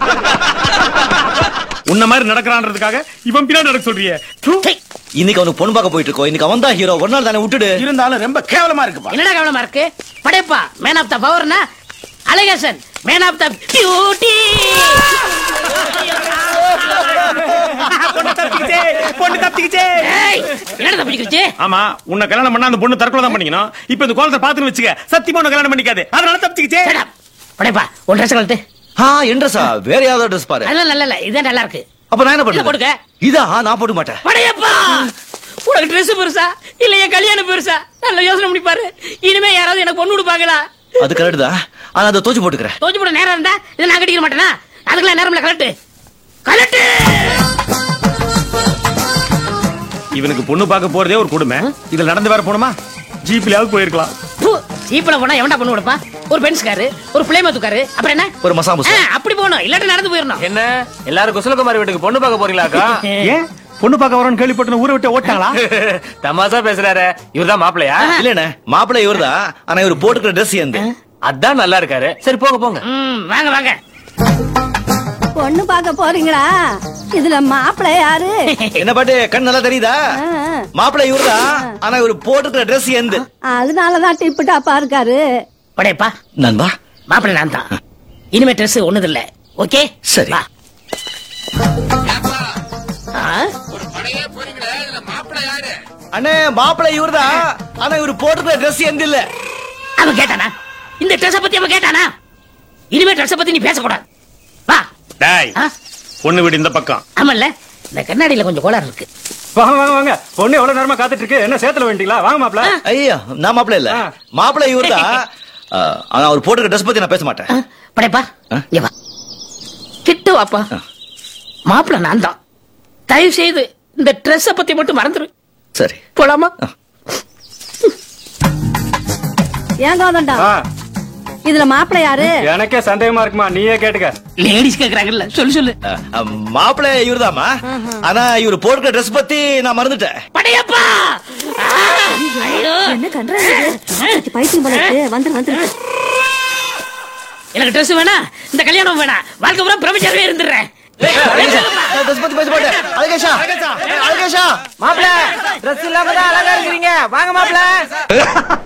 உன்ன மாதிரி நடக்கிறான்றதுக்காக இவன் பின்னாடி நடக்க சொல்றியே தூ. இன்னைக்கு அவனுக்கு பொண்ணு பார்க்க போயிட்டு இருக்கோம் இன்னைக்கு அவன் தான் ஹீரோ ஒரு நாள் தானே விட்டுடு இருந்தாலும் ரொம்ப கேவலமா இருக்குப்பா என்னடா கவனமா இருக்கு படைப்பா மேன் ஆஃப் த பவர்னா Azhagesan man of the beauty பொண்ணு தப்பிக்கிச்சே பொண்ணு தப்பிக்கிச்சே என்னடா தப்பிக்கிச்சு ஆமா உன்னை கல்யாணம் பண்ணா அந்த பொண்ணு தற்கொலை தான் பண்ணிக்கணும் இப்ப இந்த கோலத்தை பாத்துன்னு வச்சுக்க சத்தியமா உன்னை கல்யாணம் பண்ணிக்காது அதனால தப்பிச்சுக்கிச்சே படைப்பா உன் ட்ரெஸ் கழட்டு ஆ என்றசா வேற யாராவது ட்ரெஸ் பாரு அதெல்லாம் நல்ல இல்ல இதான் நல்லா இருக்கு அப்ப நான் என்ன இதை போட்டுக்க. பண்ணுவேன் இதா நான் போட மாட்டேன் படையப்பா உனக்கு ட்ரெஸ் பெருசா இல்ல என் கல்யாணம் பெருசா நல்ல யோசனை பண்ணி பாரு இனிமே யாராவது எனக்கு பொண்ணு கொடுப்பாங்களா அது கரெக்ட் தான் ஆனா அதை தோச்சு போட்டுக்கிறேன் தோச்சு போட நேரம் இருந்தா இதை நான் கட்டிக்க மாட்டேனா அதுக்கெல்லாம் நேரம் இல்ல கலட்டு கலட்டு இவனுக்கு பொண்ணு பார்க்க போறதே ஒரு கொடுமை இதுல நடந்து வேற போணுமா ஜீப்லயாவது போயிருக்கலாம் பூ, ஜீப்ல போனா எவன்டா பொண்ணு கொடுப்பா ஒரு பென்ஸ்காரு ஒரு பிளேமத்துக்காரு அப்புறம் என்ன ஒரு மசா ஆ, முசா அப்படி போகணும் இல்லாட்டி நடந்து போயிடணும் என்ன எல்லாரும் குசலகுமாரி வீட்டுக்கு பொண்ணு பார்க்க போறீங்களாக்கா ஏன் பொண்ணு பார்க்க வரோன்னு கேள்விப்பட்டு ஊரை விட்டு ஓட்டாங்களா தமாசா பேசுறாரு இவர்தான் மாப்பிளையா இல்லண்ணே மாப்பிள்ளை இவர்தான் ஆனா இவர் போட்டுக்கிற ட்ரெஸ் எந்த அதான் நல்லா இருக்காரு சரி போங்க போங்க ம், வாங்க வாங்க பொண்ணு பார்க்க போறீங்களா இதுல மாப்பிள்ளை யாரு என்ன பாட்டு கண் நல்லா தெரியுதா ஆ, மாப்பிள்ளை இவர்தான் ஆனா இவர் போட்டுக்கிற ட்ரெஸ் எந்த அதனாலதான் டிப்பு டாப்பா இருக்காரு படையப்பா நண்பா மாப்பிள்ளை நான் தான் இனிமே ட்ரெஸ் ஒண்ணுது இல்ல ஓகே சரி. வா. ஆ? அண்ணே மாப்பிள்ளை இவர்தான் ஆனா இவர் போட்டுக்கிற ட்ரெஸ் எந்த இல்ல அவன் கேட்டானா இந்த ட்ரெஸ் பத்தி அவன் கேட்டானா இனிமே ட்ரெஸ் பத்தி நீ பேசக்கூடாது வா டேய் ஆ? பொண்ணு வீடு இந்த பக்கம் ஆமால்ல இந்த கண்ணாடியில கொஞ்சம் கோளாறு இருக்கு வாங்க வாங்க வாங்க பொண்ணு எவ்வளவு நேரமா காத்துட்டு இருக்கு என்ன சேத்துல வேண்டிங்களா வாங்க மாப்ள ஐயா நான் மாப்பிள்ளை இல்ல ஆ. மாப்பிள்ளை இவர்தான் ஆ, ஆனா அவர் போட்டுக்கிற ட்ரெஸ் பத்தி நான் பேச மாட்டேன் ஆ, படைப்பா ஆ? இங்க வா கிட்ட வாப்பா மாப்பிள்ளை நான் தான் தயவு செய்து இந்த ட்ரெஸ் பத்தி மட்டும் மறந்துரு சரி போலாமா ஏன் கோதண்டா ஆ, இதுல மாப்பிள்ளை யாரு எனக்கே சந்தேகமா இருக்குமா நீயே கேட்டுக்க லேடிஸ் கேக்குறாங்கல்ல சொல்லு சொல்லு ஆ, ஆ, மாப்பிள்ளை இவர்தாம்மா ஆனா இவர் போட்டுக்கிற ட்ரெஸ் பத்தி நான் மறந்துட்டேன் படையப்பா ஆ, ஐயோ. என்ன கன்றாங்க பைத்தியம் போல இருக்கு வந்துரு வந்துரு எனக்கு ட்ரெஸ் வேணா இந்த கல்யாணம் வேணாம் வாழ்க்கை பூரா பிரபஞ்சமே இருந்துடுறேன் ட்ரெஸ் பத்தி பேச மாட்டேன் அழகேஷா அழகேஷா மாப்பிள ட்ரெஸ் இல்லாம தான் அழகா இருக்கிறீங்க வாங்க மாப்பிள